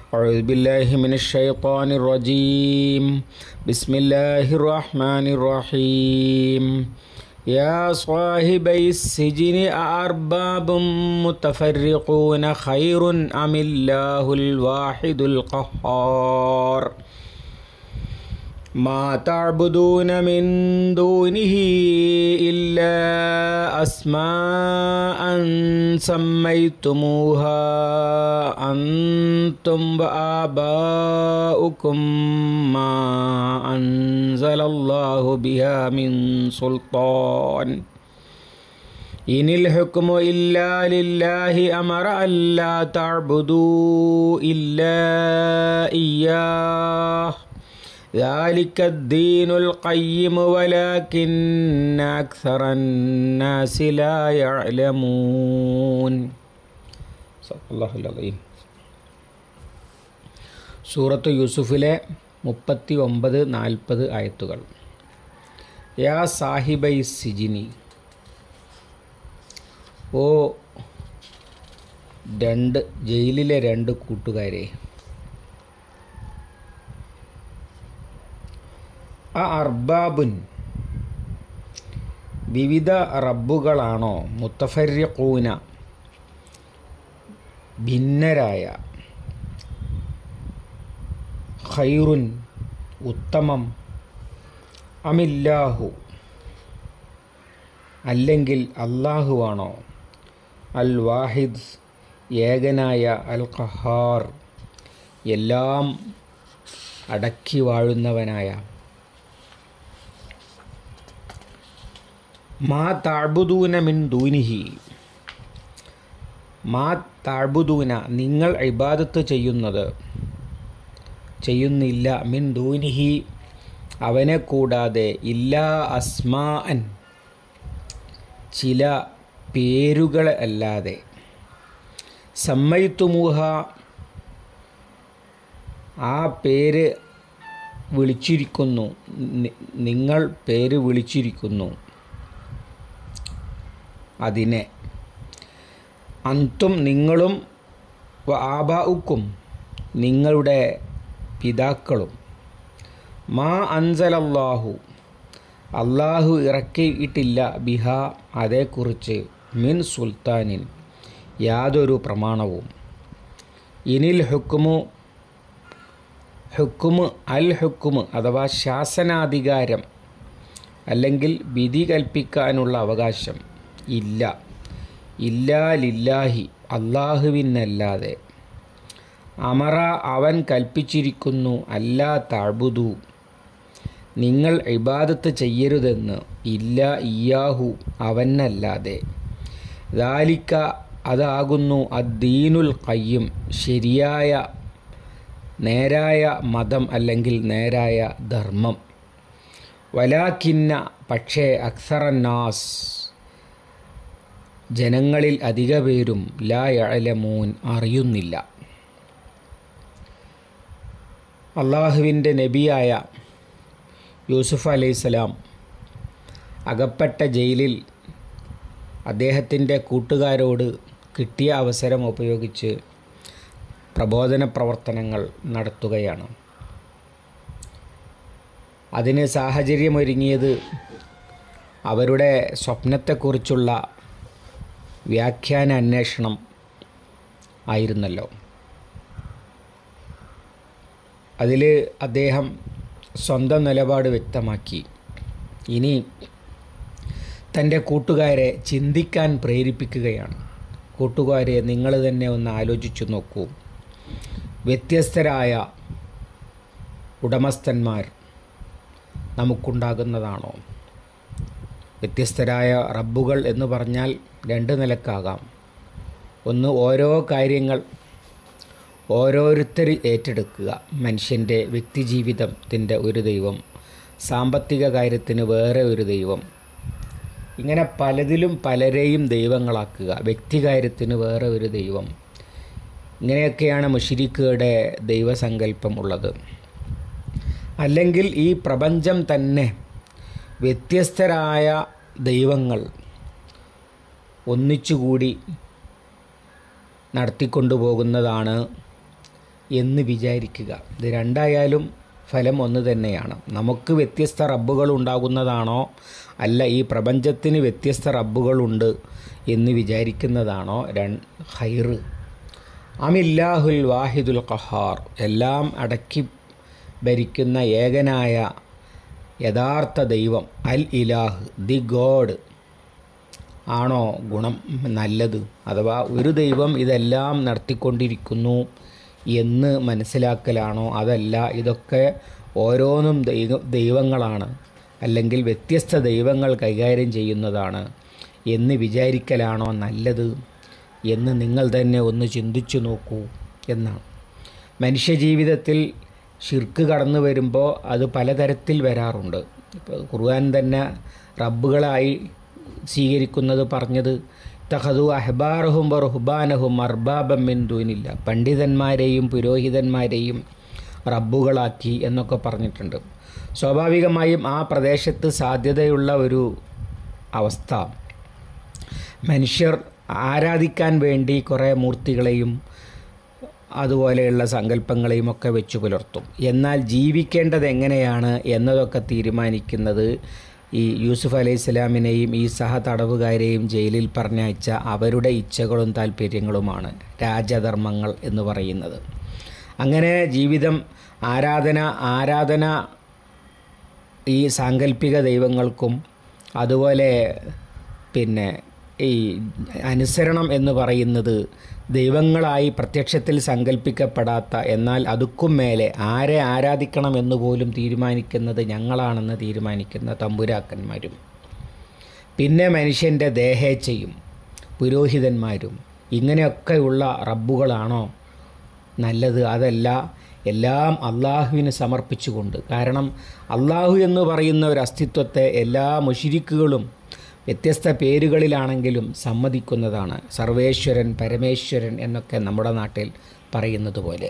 أعوذ بالله من الشيطان الرجيم بسم الله الرحمن الرحيم يا صاحبي السجن أأرباب متفرقون خير أم الله الواحد القهار ما تعبدون من دونه إلا أسماء سميتموها أنتم وآباؤكم ما أنزل الله بها من سلطان إن الحكم إلا لله أمر ألا تعبدوا إلا إياه ذلك الدين القيم ولكن أكثر الناس لا يعلمون صدق الله العظيم സൂറത്ത് യൂസുഫിലെ മുപ്പത്തി ഒമ്പത് നാൽപ്പത് ആയത്തുകൾ യാ സാഹിബൈ സിജിനി ഓ രണ്ട് ജയിലിലെ രണ്ട് കൂട്ടുകാരെ ആ അർബാബുൻ വിവിധ റബ്ബുകളാണോ മുത്തഫര്യക്കൂന ഭിന്നരായ ഖൈറുൻ ഉത്തമം അമില്ലാഹു അല്ലെങ്കിൽ അള്ളാഹുവാണോ അൽ വാഹിദ് ഏകനായ അൽ ഖഹാർ എല്ലാം അടക്കി വാഴുന്നവനായ മാ താഴ്ബുദൂന മിൻ ദൂനിഹി മാ താഴ്ബുദൂന നിങ്ങൾ ഇബാദത്ത് ചെയ്യുന്നത് ചെയ്യുന്നില്ല മിൻ ദൂനിഹി അവനെ കൂടാതെ ഇല്ലാ അസ്മാൻ ചില പേരുകൾ അല്ലാതെ സമ്മയിത്തുമൂഹ ആ പേര് വിളിച്ചിരിക്കുന്നു നിങ്ങൾ പേര് വിളിച്ചിരിക്കുന്നു അതിനെ അന്തും നിങ്ങളും ആബാവുക്കും നിങ്ങളുടെ പിതാക്കളും മാ അൻസലല്ലാഹു അള്ളാഹു ഇറക്കിയിട്ടില്ല ബിഹ അതേക്കുറിച്ച് മിൻ സുൽത്താനിൻ യാതൊരു പ്രമാണവും ഇനിൽ ഹുക്കുമു ഹുക്കുമ് അൽ ഹുക്കുമ് അഥവാ ശാസനാധികാരം അല്ലെങ്കിൽ വിധി കൽപ്പിക്കാനുള്ള അവകാശം ഇല്ല ഇല്ലാ ലില്ലാഹി അള്ളാഹുവിനല്ലാതെ അമറ അവൻ കൽപ്പിച്ചിരിക്കുന്നു അല്ലാ താഴ്ബുദു നിങ്ങൾ ഇബാദത്ത് ചെയ്യരുതെന്ന് ഇല്ല ഇയാഹു അവനല്ലാതെ ദാലിക്ക അതാകുന്നു അദ്ദീനുൽ കയ്യും ശരിയായ നേരായ മതം അല്ലെങ്കിൽ നേരായ ധർമ്മം വലാക്കിന്ന പക്ഷേ അക്സറന്നാസ് ജനങ്ങളിൽ അധിക പേരും ലാ യഅലമൂൻ അറിയുന്നില്ല അള്ളാഹുവിൻ്റെ നബിയായ യൂസുഫ് അലൈഹിസ്സലാം അകപ്പെട്ട ജയിലിൽ അദ്ദേഹത്തിൻ്റെ കൂട്ടുകാരോട് കിട്ടിയ അവസരം ഉപയോഗിച്ച് പ്രബോധന പ്രവർത്തനങ്ങൾ നടത്തുകയാണ് അതിന് സാഹചര്യമൊരുങ്ങിയത് അവരുടെ സ്വപ്നത്തെക്കുറിച്ചുള്ള വ്യാഖ്യാന അന്വേഷണം ആയിരുന്നല്ലോ അതിൽ അദ്ദേഹം സ്വന്തം നിലപാട് വ്യക്തമാക്കി ഇനി തൻ്റെ കൂട്ടുകാരെ ചിന്തിക്കാൻ പ്രേരിപ്പിക്കുകയാണ് കൂട്ടുകാരെ നിങ്ങൾ തന്നെ ഒന്ന് ആലോചിച്ചു നോക്കൂ വ്യത്യസ്തരായ ഉടമസ്ഥന്മാർ നമുക്കുണ്ടാകുന്നതാണോ വ്യത്യസ്തരായ റബ്ബുകൾ എന്ന് പറഞ്ഞാൽ രണ്ട് നിലക്കാകാം ഒന്ന് ഓരോ കാര്യങ്ങൾ ഓരോരുത്തർ ഏറ്റെടുക്കുക മനുഷ്യൻ്റെ വ്യക്തിജീവിതത്തിൻ്റെ ഒരു ദൈവം സാമ്പത്തിക കാര്യത്തിന് വേറെ ഒരു ദൈവം ഇങ്ങനെ പലതിലും പലരെയും ദൈവങ്ങളാക്കുക വ്യക്തികാര്യത്തിന് വേറെ ഒരു ദൈവം ഇങ്ങനെയൊക്കെയാണ് മുഷിരിക്കയുടെ ദൈവസങ്കല്പം ഉള്ളത് അല്ലെങ്കിൽ ഈ പ്രപഞ്ചം തന്നെ വ്യത്യസ്തരായ ദൈവങ്ങൾ ഒന്നിച്ചുകൂടി നടത്തിക്കൊണ്ടുപോകുന്നതാണ് എന്ന് വിചാരിക്കുക ഇത് രണ്ടായാലും ഫലം ഒന്ന് തന്നെയാണ് നമുക്ക് വ്യത്യസ്ത റബ്ബുകൾ ഉണ്ടാകുന്നതാണോ അല്ല ഈ പ്രപഞ്ചത്തിന് വ്യത്യസ്ത റബ്ബുകളുണ്ട് എന്ന് വിചാരിക്കുന്നതാണോ രൺ ഹൈറ് അമില്ലാഹുൽ വാഹിദുൽ ഖഹാർ എല്ലാം അടക്കി ഭരിക്കുന്ന ഏകനായ യഥാർത്ഥ ദൈവം അൽ ഇലാഹ് ദി ഗോഡ് ആണോ ഗുണം നല്ലത് അഥവാ ഒരു ദൈവം ഇതെല്ലാം നടത്തിക്കൊണ്ടിരിക്കുന്നു എന്ന് മനസ്സിലാക്കലാണോ അതല്ല ഇതൊക്കെ ഓരോന്നും ദൈവ ദൈവങ്ങളാണ് അല്ലെങ്കിൽ വ്യത്യസ്ത ദൈവങ്ങൾ കൈകാര്യം ചെയ്യുന്നതാണ് എന്ന് വിചാരിക്കലാണോ നല്ലത് എന്ന് നിങ്ങൾ തന്നെ ഒന്ന് ചിന്തിച്ചു നോക്കൂ എന്നാണ് മനുഷ്യജീവിതത്തിൽ ഷിർക്ക് കടന്നു വരുമ്പോൾ അത് പലതരത്തിൽ വരാറുണ്ട് ഇപ്പോൾ ഖുർആൻ തന്നെ റബ്ബുകളായി സ്വീകരിക്കുന്നത് പറഞ്ഞത് തഹദു അഹ്ബാറഹും ബർഹുബാനഹും അർബാബം മെന്തൂനില്ല പണ്ഡിതന്മാരെയും പുരോഹിതന്മാരെയും റബ്ബുകളാക്കി എന്നൊക്കെ പറഞ്ഞിട്ടുണ്ട് സ്വാഭാവികമായും ആ പ്രദേശത്ത് സാധ്യതയുള്ള ഒരു അവസ്ഥ മനുഷ്യർ ആരാധിക്കാൻ വേണ്ടി കുറേ മൂർത്തികളെയും അതുപോലെയുള്ള സങ്കല്പങ്ങളെയും ഒക്കെ വെച്ചു പുലർത്തും എന്നാൽ ജീവിക്കേണ്ടത് എങ്ങനെയാണ് എന്നതൊക്കെ തീരുമാനിക്കുന്നത് ഈ യൂസുഫ് അലൈഹി സ്വലാമിനെയും ഈ സഹ തടവുകാരെയും ജയിലിൽ പറഞ്ഞയച്ച അവരുടെ ഇച്ഛകളും താല്പര്യങ്ങളുമാണ് രാജധർമ്മങ്ങൾ എന്ന് പറയുന്നത് അങ്ങനെ ജീവിതം ആരാധന ആരാധന ഈ സാങ്കല്പിക ദൈവങ്ങൾക്കും അതുപോലെ പിന്നെ ഈ അനുസരണം എന്ന് പറയുന്നത് ദൈവങ്ങളായി പ്രത്യക്ഷത്തിൽ സങ്കല്പിക്കപ്പെടാത്ത എന്നാൽ അതുക്കും മേലെ ആരെ ആരാധിക്കണം എന്ന് പോലും തീരുമാനിക്കുന്നത് ഞങ്ങളാണെന്ന് തീരുമാനിക്കുന്ന തമ്പുരാക്കന്മാരും പിന്നെ മനുഷ്യൻ്റെ ദേഹേച്ഛയും പുരോഹിതന്മാരും ഇങ്ങനെയൊക്കെയുള്ള റബ്ബുകളാണോ നല്ലത് അതല്ല എല്ലാം അള്ളാഹുവിന് സമർപ്പിച്ചുകൊണ്ട് കാരണം അള്ളാഹു എന്ന് പറയുന്ന ഒരു അസ്തിത്വത്തെ എല്ലാ മുഷിരിക്കുകളും വ്യത്യസ്ത പേരുകളിലാണെങ്കിലും സമ്മതിക്കുന്നതാണ് സർവേശ്വരൻ പരമേശ്വരൻ എന്നൊക്കെ നമ്മുടെ നാട്ടിൽ പറയുന്നത് പോലെ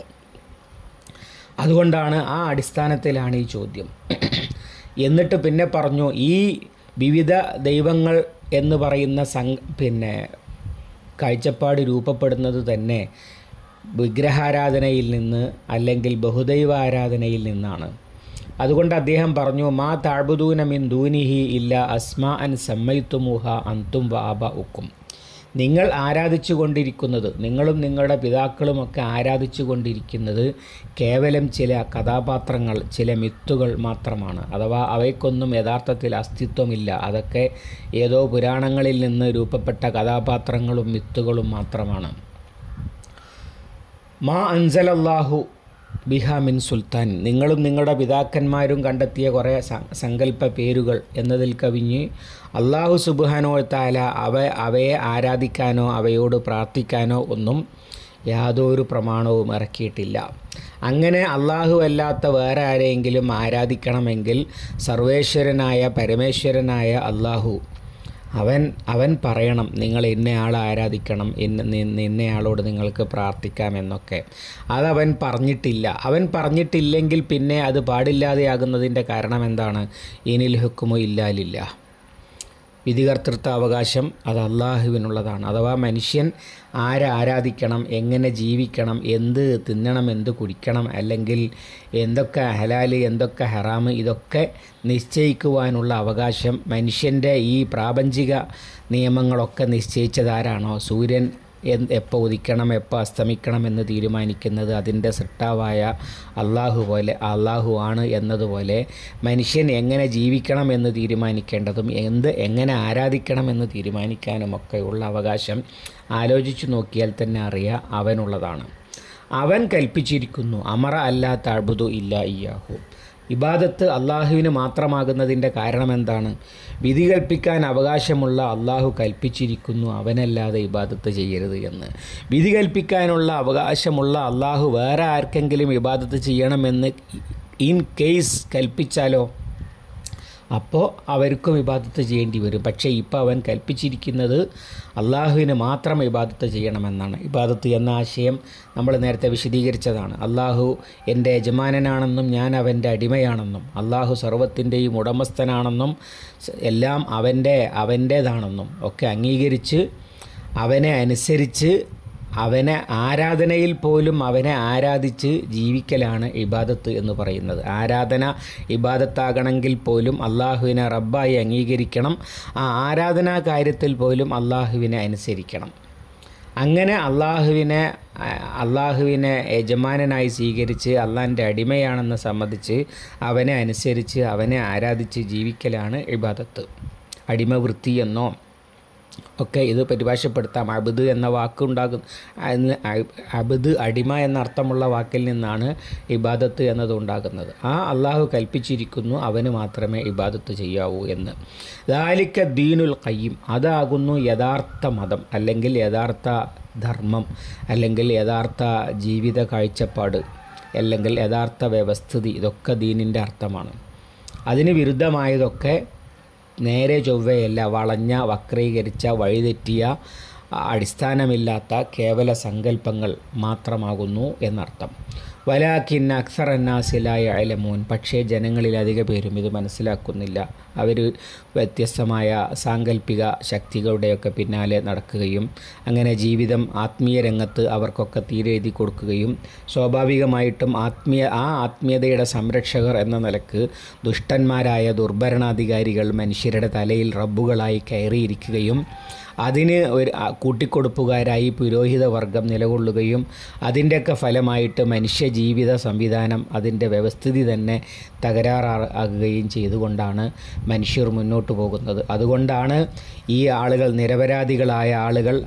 അതുകൊണ്ടാണ് ആ അടിസ്ഥാനത്തിലാണ് ഈ ചോദ്യം എന്നിട്ട് പിന്നെ പറഞ്ഞു ഈ വിവിധ ദൈവങ്ങൾ എന്ന് പറയുന്ന സം പിന്നെ കാഴ്ചപ്പാട് രൂപപ്പെടുന്നത് തന്നെ വിഗ്രഹാരാധനയിൽ നിന്ന് അല്ലെങ്കിൽ ബഹുദൈവ ആരാധനയിൽ നിന്നാണ് അതുകൊണ്ട് അദ്ദേഹം പറഞ്ഞു മാ താഴ്ബുദൂന മിൻ ദൂനിഹി ഇല്ല അസ്മാ അൻ സമ്മയിത്തുമുഹ അന്തും വാബ ഉക്കും നിങ്ങൾ ആരാധിച്ചു കൊണ്ടിരിക്കുന്നത് നിങ്ങളും നിങ്ങളുടെ പിതാക്കളുമൊക്കെ ആരാധിച്ചു കൊണ്ടിരിക്കുന്നത് കേവലം ചില കഥാപാത്രങ്ങൾ ചില മിത്തുകൾ മാത്രമാണ് അഥവാ അവയ്ക്കൊന്നും യഥാർത്ഥത്തിൽ അസ്തിത്വമില്ല അതൊക്കെ ഏതോ പുരാണങ്ങളിൽ നിന്ന് രൂപപ്പെട്ട കഥാപാത്രങ്ങളും മിത്തുകളും മാത്രമാണ് മാ അൻസലല്ലാഹു ബിഹാമിൻ സുൽത്താൻ നിങ്ങളും നിങ്ങളുടെ പിതാക്കന്മാരും കണ്ടെത്തിയ കുറേ സങ്കല്പ പേരുകൾ എന്നതിൽ കവിഞ്ഞ് അള്ളാഹു സുബാനോ താല അവ അവയെ ആരാധിക്കാനോ അവയോട് പ്രാർത്ഥിക്കാനോ ഒന്നും യാതൊരു പ്രമാണവും ഇറക്കിയിട്ടില്ല അങ്ങനെ അള്ളാഹു അല്ലാത്ത വേറെ ആരെയെങ്കിലും ആരാധിക്കണമെങ്കിൽ സർവേശ്വരനായ പരമേശ്വരനായ അള്ളാഹു അവൻ അവൻ പറയണം നിങ്ങൾ ഇന്നയാളെ ആരാധിക്കണം ഇന്ന ഇന്നയാളോട് നിങ്ങൾക്ക് പ്രാർത്ഥിക്കാമെന്നൊക്കെ അതവൻ പറഞ്ഞിട്ടില്ല അവൻ പറഞ്ഞിട്ടില്ലെങ്കിൽ പിന്നെ അത് പാടില്ലാതെയാകുന്നതിൻ്റെ കാരണം എന്താണ് ഇനിൽ ഹുക്കുമോ ഇല്ലാലില്ല വിധികർത്തൃത്വ അവകാശം അത് അള്ളാഹുവിനുള്ളതാണ് അഥവാ മനുഷ്യൻ ആരെ ആരാധിക്കണം എങ്ങനെ ജീവിക്കണം എന്ത് തിന്നണം എന്ത് കുടിക്കണം അല്ലെങ്കിൽ എന്തൊക്കെ ഹലാല് എന്തൊക്കെ ഹറാമ് ഇതൊക്കെ നിശ്ചയിക്കുവാനുള്ള അവകാശം മനുഷ്യൻ്റെ ഈ പ്രാപഞ്ചിക നിയമങ്ങളൊക്കെ നിശ്ചയിച്ചതാരാണോ സൂര്യൻ എപ്പോൾ ഉദിക്കണം എപ്പോൾ അസ്തമിക്കണം എന്ന് തീരുമാനിക്കുന്നത് അതിൻ്റെ സൃഷ്ടാവായ അള്ളാഹു പോലെ അള്ളാഹു ആണ് എന്നതുപോലെ മനുഷ്യൻ എങ്ങനെ ജീവിക്കണം എന്ന് തീരുമാനിക്കേണ്ടതും എന്ത് എങ്ങനെ ആരാധിക്കണം എന്ന് തീരുമാനിക്കാനുമൊക്കെയുള്ള അവകാശം ആലോചിച്ചു നോക്കിയാൽ തന്നെ അറിയാം അവനുള്ളതാണ് അവൻ കൽപ്പിച്ചിരിക്കുന്നു അമറ അല്ലാത്ത അഴുതു ഇല്ല ഇയാഹു ഇബാദത്ത് അള്ളാഹുവിന് മാത്രമാകുന്നതിൻ്റെ കാരണം എന്താണ് വിധി കൽപ്പിക്കാൻ അവകാശമുള്ള അള്ളാഹു കൽപ്പിച്ചിരിക്കുന്നു അവനല്ലാതെ ഇബാദത്ത് ചെയ്യരുത് എന്ന് വിധി കൽപ്പിക്കാനുള്ള അവകാശമുള്ള അള്ളാഹു വേറെ ആർക്കെങ്കിലും ഇബാദത്ത് ചെയ്യണമെന്ന് ഇൻ കേസ് കൽപ്പിച്ചാലോ അപ്പോൾ അവർക്കും ഇബാദത്ത് ചെയ്യേണ്ടി വരും പക്ഷേ ഇപ്പോൾ അവൻ കൽപ്പിച്ചിരിക്കുന്നത് അള്ളാഹുവിന് മാത്രം ഇബാദത്ത് ചെയ്യണമെന്നാണ് ഇബാദത്ത് എന്ന ആശയം നമ്മൾ നേരത്തെ വിശദീകരിച്ചതാണ് അള്ളാഹു എൻ്റെ യജമാനനാണെന്നും ഞാൻ അവൻ്റെ അടിമയാണെന്നും അള്ളാഹു സർവത്തിൻ്റെയും ഉടമസ്ഥനാണെന്നും എല്ലാം അവൻ്റെ അവൻ്റേതാണെന്നും ഒക്കെ അംഗീകരിച്ച് അവനെ അനുസരിച്ച് അവനെ ആരാധനയിൽ പോലും അവനെ ആരാധിച്ച് ജീവിക്കലാണ് ഇബാദത്ത് എന്ന് പറയുന്നത് ആരാധന ഇബാദത്താകണമെങ്കിൽ പോലും അള്ളാഹുവിനെ റബ്ബായി അംഗീകരിക്കണം ആ ആരാധനാ കാര്യത്തിൽ പോലും അള്ളാഹുവിനെ അനുസരിക്കണം അങ്ങനെ അള്ളാഹുവിനെ അള്ളാഹുവിനെ യജമാനനായി സ്വീകരിച്ച് അള്ളാഹിൻ്റെ അടിമയാണെന്ന് സമ്മതിച്ച് അവനെ അനുസരിച്ച് അവനെ ആരാധിച്ച് ജീവിക്കലാണ് ഇബാദത്ത് അടിമവൃത്തി എന്നോ ഒക്കെ ഇത് പരിഭാഷപ്പെടുത്താം അബദ് എന്ന വാക്കുണ്ടാകും അബദ് അടിമ എന്ന അർത്ഥമുള്ള വാക്കിൽ നിന്നാണ് ഇബാദത്ത് എന്നത് ഉണ്ടാകുന്നത് ആ അള്ളാഹു കൽപ്പിച്ചിരിക്കുന്നു അവന് മാത്രമേ ഇബാദത്ത് ചെയ്യാവൂ എന്ന് ദാലിക്ക ദീനുൽ കയ്യം അതാകുന്നു യഥാർത്ഥ മതം അല്ലെങ്കിൽ യഥാർത്ഥ ധർമ്മം അല്ലെങ്കിൽ യഥാർത്ഥ ജീവിത കാഴ്ചപ്പാട് അല്ലെങ്കിൽ യഥാർത്ഥ വ്യവസ്ഥിതി ഇതൊക്കെ ദീനിൻ്റെ അർത്ഥമാണ് അതിന് വിരുദ്ധമായതൊക്കെ നേരെ ചൊവ്വയല്ല വളഞ്ഞ വക്രീകരിച്ച വഴിതെറ്റിയ അടിസ്ഥാനമില്ലാത്ത കേവല സങ്കല്പങ്ങൾ മാത്രമാകുന്നു എന്നർത്ഥം വലാഖിൻ അക്സർ അന്നാസിലായ അലമൂൻ പക്ഷേ ജനങ്ങളിൽ അധിക പേരും ഇത് മനസ്സിലാക്കുന്നില്ല അവർ വ്യത്യസ്തമായ സാങ്കല്പിക ശക്തികളുടെയൊക്കെ പിന്നാലെ നടക്കുകയും അങ്ങനെ ജീവിതം ആത്മീയ രംഗത്ത് അവർക്കൊക്കെ തീരെ എഴുതി കൊടുക്കുകയും സ്വാഭാവികമായിട്ടും ആത്മീയ ആ ആത്മീയതയുടെ സംരക്ഷകർ എന്ന നിലക്ക് ദുഷ്ടന്മാരായ ദുർഭരണാധികാരികൾ മനുഷ്യരുടെ തലയിൽ റബ്ബുകളായി കയറിയിരിക്കുകയും അതിന് ഒരു കൂട്ടിക്കൊടുപ്പുകാരായി പുരോഹിത വർഗം നിലകൊള്ളുകയും അതിൻ്റെയൊക്കെ ഫലമായിട്ട് മനുഷ്യ ജീവിത സംവിധാനം അതിൻ്റെ വ്യവസ്ഥിതി തന്നെ തകരാറാകുകയും ചെയ്തുകൊണ്ടാണ് മനുഷ്യർ മുന്നോട്ട് പോകുന്നത് അതുകൊണ്ടാണ് ഈ ആളുകൾ നിരപരാധികളായ ആളുകൾ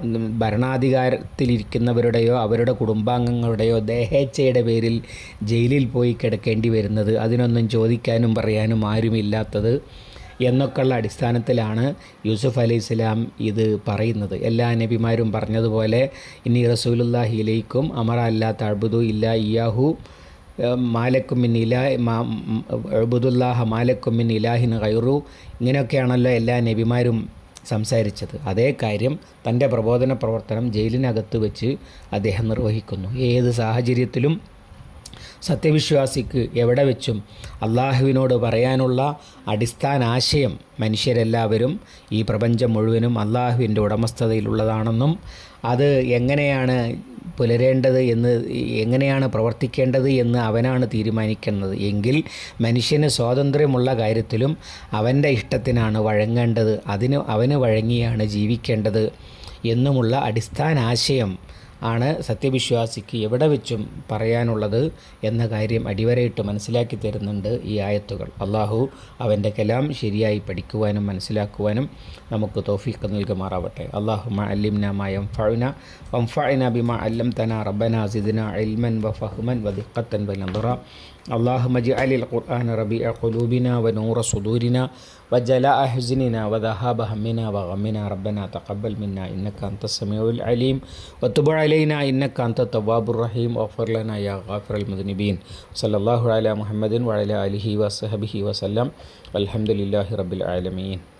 ഭരണാധികാരത്തിലിരിക്കുന്നവരുടെയോ അവരുടെ കുടുംബാംഗങ്ങളുടെയോ ദേഹേച്ഛയുടെ പേരിൽ ജയിലിൽ പോയി കിടക്കേണ്ടി വരുന്നത് അതിനൊന്നും ചോദിക്കാനും പറയാനും ആരുമില്ലാത്തത് എന്നൊക്കെയുള്ള അടിസ്ഥാനത്തിലാണ് യൂസുഫ് അലൈഹി ഇസ്ലാം ഇത് പറയുന്നത് എല്ലാ നബിമാരും പറഞ്ഞതുപോലെ ഇനി റസൂലുല്ലാഹിയിലേക്കും അമറ അല്ലാത്ത അഴുബുദു ഇല്ല ഇയാഹു മാലക്കും മിൻ ഇലാ അഴുബുദുല്ലാഹ മാലക്കും മിൻ ഇലാഹിൻ ഖൈറു ഇങ്ങനെയൊക്കെയാണല്ലോ എല്ലാ നബിമാരും സംസാരിച്ചത് അതേ കാര്യം തൻ്റെ പ്രബോധന പ്രവർത്തനം ജയിലിനകത്ത് വെച്ച് അദ്ദേഹം നിർവഹിക്കുന്നു ഏത് സാഹചര്യത്തിലും സത്യവിശ്വാസിക്ക് എവിടെ വെച്ചും അള്ളാഹുവിനോട് പറയാനുള്ള അടിസ്ഥാന ആശയം മനുഷ്യരെല്ലാവരും ഈ പ്രപഞ്ചം മുഴുവനും അള്ളാഹുവിൻ്റെ ഉടമസ്ഥതയിലുള്ളതാണെന്നും അത് എങ്ങനെയാണ് പുലരേണ്ടത് എന്ന് എങ്ങനെയാണ് പ്രവർത്തിക്കേണ്ടത് എന്ന് അവനാണ് തീരുമാനിക്കുന്നത് എങ്കിൽ മനുഷ്യന് സ്വാതന്ത്ര്യമുള്ള കാര്യത്തിലും അവൻ്റെ ഇഷ്ടത്തിനാണ് വഴങ്ങേണ്ടത് അതിന് അവന് വഴങ്ങിയാണ് ജീവിക്കേണ്ടത് എന്നുമുള്ള അടിസ്ഥാന ആശയം ആണ് സത്യവിശ്വാസിക്ക് എവിടെ വെച്ചും പറയാനുള്ളത് എന്ന കാര്യം അടിവരയിട്ട് മനസ്സിലാക്കി തരുന്നുണ്ട് ഈ ആയത്തുകൾ അള്ളാഹു അവൻ്റെ കലാം ശരിയായി പഠിക്കുവാനും മനസ്സിലാക്കുവാനും നമുക്ക് തോഫീക്ക് നൽകുമാറാവട്ടെ അള്ളാഹു അല്ലിംന മായം ഫഴുന വംഫഅന ബിമ അല്ലം തന റബ്ബന സിദ്ന ഇൽമൻ വ ഫഹ്മൻ വ ദിഖത്തൻ വ നദറ اللهم اجعل القرآن ربيع قلوبنا ونور صدورنا وجلاء حزننا وذهاب همنا وغمنا ربنا تقبل منا إنك أنت السميع العليم وتب علينا إنك أنت التواب الرحيم واغفر لنا يا غافر المذنبين صلى الله على محمد وعلى آله وصحبه وسلم والحمد لله رب العالمين